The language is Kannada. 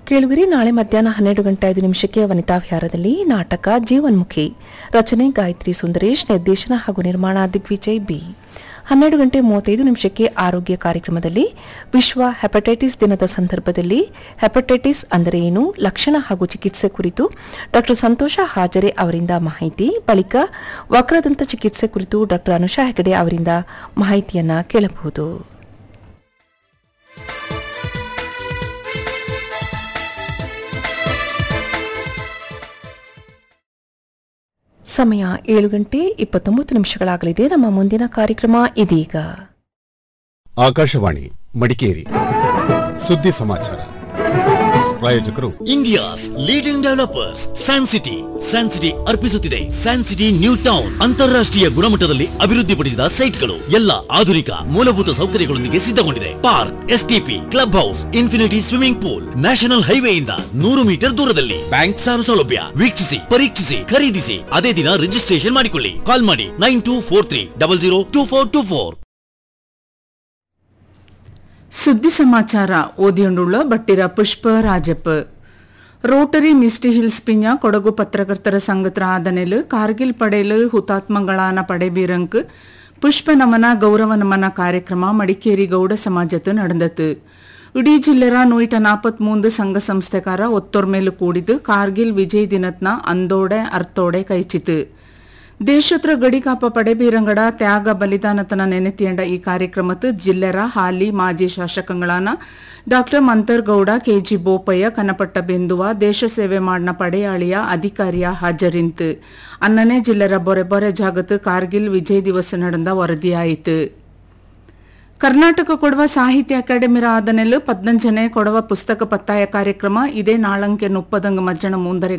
ಕೇಳುಗಿರಿ ನಾಳೆ ಮಧ್ಯಾಹ್ನ ಹನ್ನೆರಡು ಗಂಟೆ ಐದು ನಿಮಿಷಕ್ಕೆ ವನಿತಾ ವಿಹಾರದಲ್ಲಿ ನಾಟಕ ಜೀವನ್ಮುಖಿ ರಚನೆ ಗಾಯತ್ರಿ ಸುಂದರೇಶ್ ನಿರ್ದೇಶನ ಹಾಗೂ ನಿರ್ಮಾಣ ದಿಗ್ವಿಜಯ್ ಬಿ ಹನ್ನೆರಡು ಗಂಟೆ ಮೂವತ್ತೈದು ನಿಮಿಷಕ್ಕೆ ಆರೋಗ್ಯ ಕಾರ್ಯಕ್ರಮದಲ್ಲಿ ವಿಶ್ವ ಹೆಪಟೈಟಿಸ್ ದಿನದ ಸಂದರ್ಭದಲ್ಲಿ ಹೆಪಟೈಟಿಸ್ ಅಂದರೆ ಏನು ಲಕ್ಷಣ ಹಾಗೂ ಚಿಕಿತ್ಸೆ ಕುರಿತು ಡಾ ಸಂತೋಷ ಹಾಜರೆ ಅವರಿಂದ ಮಾಹಿತಿ ಬಳಿಕ ವಕ್ರದಂತ ಚಿಕಿತ್ಸೆ ಕುರಿತು ಡಾ ಅನುಷಾ ಹೆಗಡೆ ಅವರಿಂದ ಮಾಹಿತಿಯನ್ನ ಕೇಳಬಹುದು ಸಮಯ ಏಳು ಗಂಟೆ ಇಪ್ಪತ್ತೊಂಬತ್ತು ನಿಮಿಷಗಳಾಗಲಿದೆ ನಮ್ಮ ಮುಂದಿನ ಕಾರ್ಯಕ್ರಮ ಇದೀಗ ಆಕಾಶವಾಣಿ ಮಡಿಕೇರಿ ಸುದ್ದಿ ಸಮಾಚಾರ ಪ್ರಾಯೋಜಕರು India's leading developers San City San City ಅರ್ಪಿಸುತ್ತಿದೆ ಸ್ಯಾನ್ ಸಿಟಿ ನ್ಯೂ ಟೌನ್ ಅಂತಾರಾಷ್ಟ್ರೀಯ ಗುಣಮಟ್ಟದಲ್ಲಿ ಅಭಿವೃದ್ಧಿಪಡಿಸಿದ ಸೈಟ್ಗಳು ಎಲ್ಲ ಆಧುನಿಕ ಮೂಲಭೂತ ಸೌಕರ್ಯಗಳೊಂದಿಗೆ ಸಿದ್ಧಗೊಂಡಿದೆ park STP club house infinity swimming pool national ಹೈವೇಯಿಂದ ನೂರು ಮೀಟರ್ ದೂರದಲ್ಲಿ ಬ್ಯಾಂಕ್ ಸಾಲ ಸೌಲಭ್ಯ ವೀಕ್ಷಿಸಿ ಪರೀಕ್ಷಿಸಿ ಖರೀದಿಸಿ ಅದೇ ದಿನ ರಿಜಿಸ್ಟ್ರೇಷನ್ ಮಾಡಿಕೊಳ್ಳಿ ಕಾಲ್ ಮಾಡಿ nine two four three double zero two four two four ಸುದ್ದಿ ಸಮಾಚಾರ ಓದಿಯೊಂಡುಳ್ಳ Battira Pushpa Rajappa rotary misty hills ಪಿಂಜ ಕೊಡಗು ಪತ್ರಕರ್ತರ ಸಂಘತ್ರ ಆದನೆಲು ಕಾರ್ಗಿಲ್ ಪಡೆಯಲು ಹುತಾತ್ಮಗಳಾನ ಪಡೆಬೀರಂಕ್ ಪುಷ್ಪ ನಮನ ಗೌರವ ನಮನ ಕಾರ್ಯಕ್ರಮ ಮಡಿಕೇರಿ ಗೌಡ ಸಮಾಜತ್ತು ನಡೆದತು ಇಡೀ ಜಿಲ್ಲೆರ ನೂಯಿಟ ನಾಪತ್ಮೂಂದು ಸಂಘ ಸಂಸ್ಥೆಕಾರ ಒತ್ತೊರ್ಮೇಲು ಕೂಡಿದು ಕಾರ್ಗಿಲ್ ವಿಜಯ್ ದಿನತ್ನ ಅಂದೋಡೆ ಅರ್ತೋಡೆ ಕೈಚಿತು ದೇಶತ್ರ ಗಡಿಕಾಪ ಪಡೆಬೀರಂಗಡ ತ್ಯಾಗ ಬಲಿದಾನತನ ನೆನೆತಿಯಂಡ ಈ ಕಾರ್ಯಕ್ರಮತ್ತು ಜಿಲ್ಲೆರ ಹಾಲಿ ಮಾಜಿ ಶಾಸಕಗಳಾನ ಡಾಕ್ಟರ್ ಮಂತರ್ಗೌಡ ಕೆಜಿ ಬೋಪಯ್ಯ ಕನಪಟ್ಟ ಬೆಂದುವ ದೇಶ ಸೇವೆ ಮಾಡಿನ ಪಡೆಯಾಳಿಯ ಅಧಿಕಾರಿಯ ಹಾಜರಿಂತು ಅನ್ನನೇ ಜಿಲ್ಲೆರ ಬೊರೆ ಬೊರೆ ಜಾಗತ್ತು ಕಾರ್ಗಿಲ್ ವಿಜಯ್ ದಿವಸ ನಡೆದ ವರದಿಯಾಯಿತು ಕರ್ನಾಟಕ ಕೊಡವ ಸಾಹಿತ್ಯ ಅಕಾಡೆಮಿರ ಆದನೆಲು ಪದ್ನಂಜನೆ ಕೊಡವ ಪುಸ್ತಕ ಪತ್ತಾಯ ಕಾರ್ಯಕ್ರಮ ಇದೇ ನಾಳಂಕೆ ನುಪ್ಪದಂಗ ಮಜ್ಜನ ಮೂಂದರೆ